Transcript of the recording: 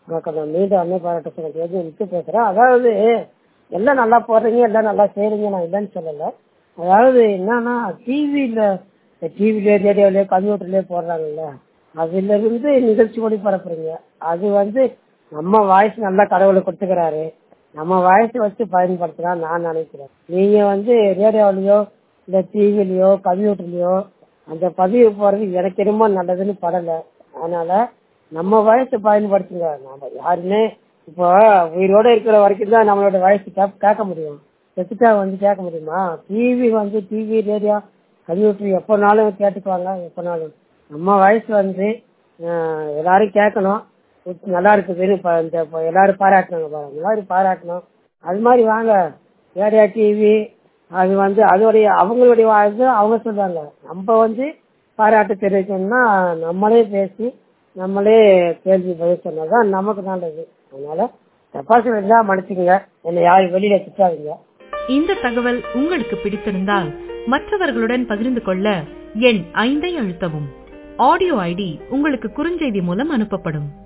வணக்கம் நான் மீண்டும் அன்னை பாராட்ட சங்கத்திலேருந்து விட்டு பேசுறேன் அதாவது எல்லாம் நல்லா போடுறீங்க எல்லாம் நல்லா செய்றீங்க நான் இல்லைன்னு சொல்லல அதாவது என்னன்னா டிவியில டிவிலே ரேடியோலயோ கம்ப்யூட்டர்லயோ போடுறாங்கல்ல அதுல இருந்து நிகழ்ச்சி ஒளி பரப்புறீங்க அது வந்து நம்ம வாய்ஸ் நல்லா கடவுளை கொடுத்துக்கிறாரு நம்ம வாய்ஸ் வச்சு பயன்படுத்தலாம் நான் நினைக்கிறேன் நீங்க வந்து ரேடியோலயோ இல்ல டிவிலயோ கம்ப்யூட்டர்லயோ அந்த பதிவு போறது எனக்கு ரொம்ப நல்லதுன்னு படல அதனால நம்ம வயசை பயன்படுத்துங்க நாம யாருமே இப்போ உயிரோட இருக்கிற வரைக்கும் தான் நம்மளோட வயசு கேட்க முடியும் செத்துட்டா வந்து கேட்க முடியுமா டிவி வந்து டிவி ரேடியோ கம்ப்யூட்டர் எப்போனாலும் கேட்டுக்குவாங்க எப்போனாலும் நம்ம வயசு வந்து ஆஹ், எல்லாரும் கேட்கணும் நல்லா இருக்குதுன்னு இப்ப இந்த இப்ப எல்லாரும் பாராட்டினாங்க பாருங்க எல்லாரும் பாராட்டணும் அது மாதிரி வாங்க ரேடியோ டிவி அது வந்து அதோடைய அவங்களுடைய இது அவங்க சொல்றாங்க நம்ம வந்து பாராட்டு தெரிவிக்கணும்னா நம்மளே பேசி நம்மளே கேள்வி பதில் சொன்னாதான் நமக்கு நல்லது அதனால தப்பாசு இருந்தா மன்னிச்சுக்கங்க என்னை யாரும் வெளியில திட்டாதீங்க இந்த தகவல் உங்களுக்கு பிடித்திருந்தால் மற்றவர்களுடன் பகிர்ந்து கொள்ள எண் ஐந்தை அழுத்தவும் ஆடியோ ஐடி உங்களுக்கு குறுஞ்செய்தி மூலம் அனுப்பப்படும்